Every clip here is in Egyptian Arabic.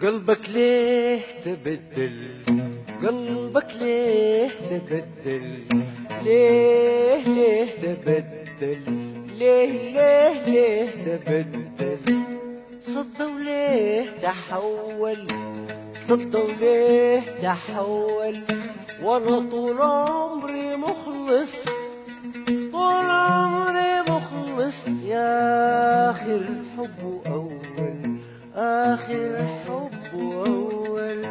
قلبك ليه تبدل قلبك ليه تبدل ليه ليه تبدل ليه ليه ليه تبدل صدى وليه تحول صدى وليه تحول وانا طول عمري مخلص طول عمري مخلص يا اخر حب اول اخر حب اول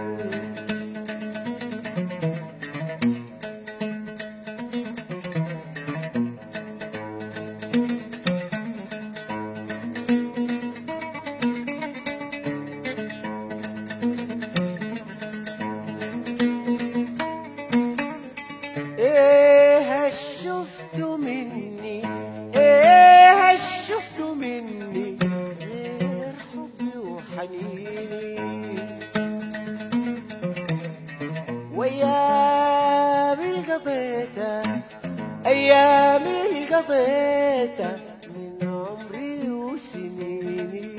ايه هش شفتوا مني ايه هش شفتوا مني غير حبي وحنيني وايامي قضيتها ايامي قضيتها من عمري وسنيني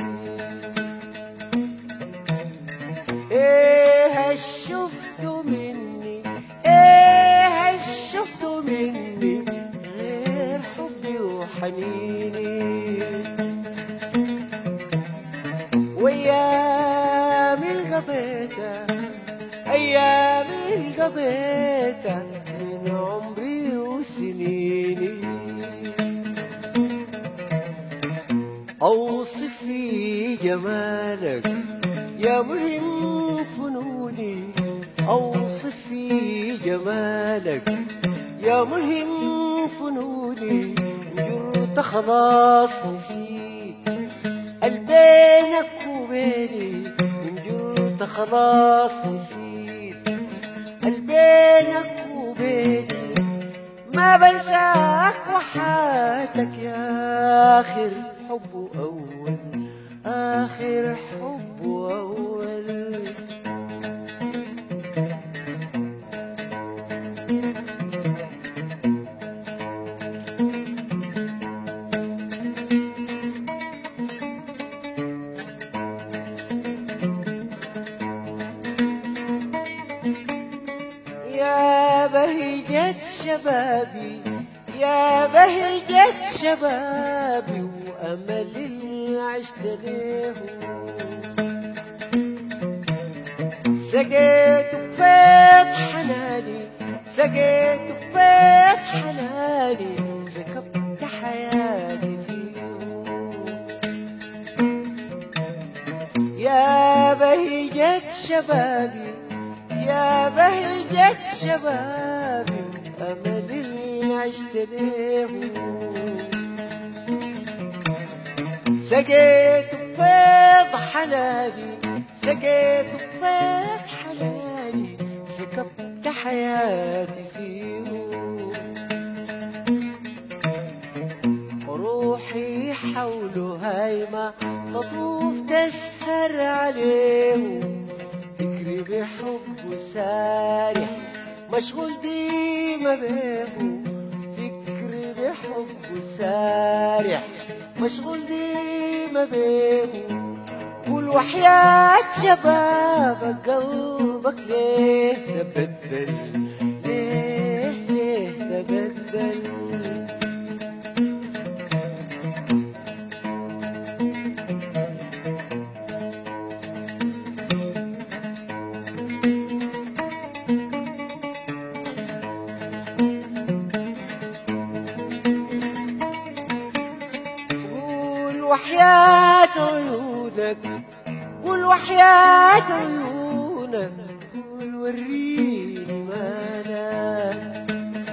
ايه هش شفتوا مني ايه هش شفتوا مني غير حبي وحنيني وايامي قضيتها ايامي قضيتها من عمري وسنيني اوصف في جمالك يا مهم فنوني اوصف في جمالك يا مهم فنوني جرت خلاص نسيت البينك وبيني من جرت خلاص نسيت البينك وبيني ما بنساك وحياتك يا آخر حب أول آخر حب أول يا بهجة شبابي يا بهجة شبابي وأمل اللي عشت ليه سقيت بفيض حناني سقيت بفيض حناني سكبت حياتي فيه يا بهجة شبابي يا بهجة شبابي أمل اللي عشت ليه سقيت بفيض حناني سقيت بفيض حناني سكبت حياتي فيه روحي حوله هايمة تطوف تسهر عليه فكري بحبه سارح مشغول ديما بيه فكري بحبه سارح مشغول ديما بيه قول وحياة شبابك قلبك ليه تبدل ليه ليه تبدل قول وحياة عيونك قول وحياة عيونك قول وريني مالك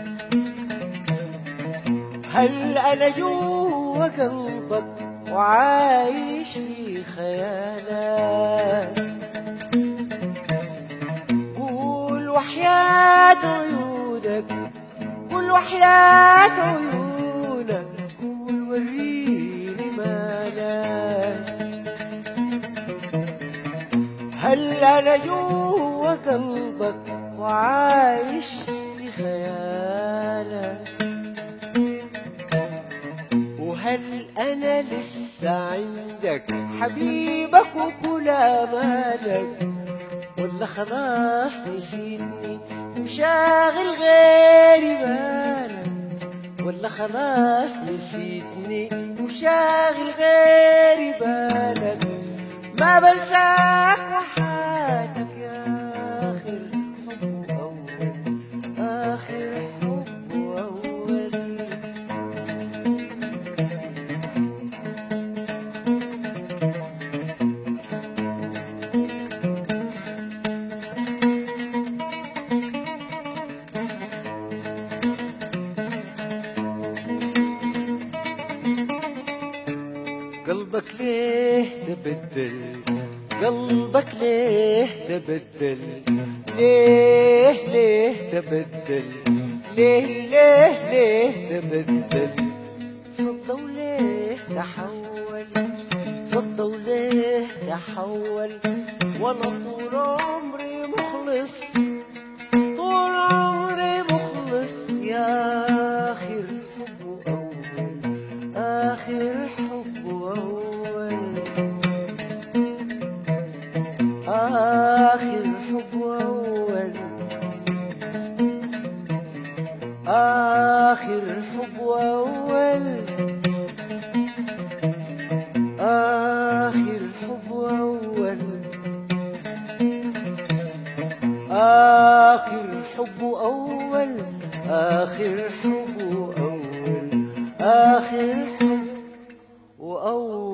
هل أنا جوا قلبك وعايش في خيالك قول وحياة عيونك قول وحياة عيونك قول وريني مالك هل أنا جوا قلبك وعايش في خيالك وهل أنا لسه عندك حبيبك حبك وكل امالك ولا خلاص نسيتني وشاغل غيري بالك ولا خلاص نسيتني وشاغل غيري بالك ما بنساك وحياتك يا آخر حب أول آخر حب أول قلبك ليه تبدل قلبك ليه تبدل ليه ليه تبدل ليه ليه ليه تبدل صدى وليه تحول صدى وليه تحول وانا طول عمري مخلص طول عمري مخلص يا آخر حب أول آخر حب أول آخر حب أول آخر حب أول آخر حب أول آخر حب أول آخر حب أول آخر حب وأول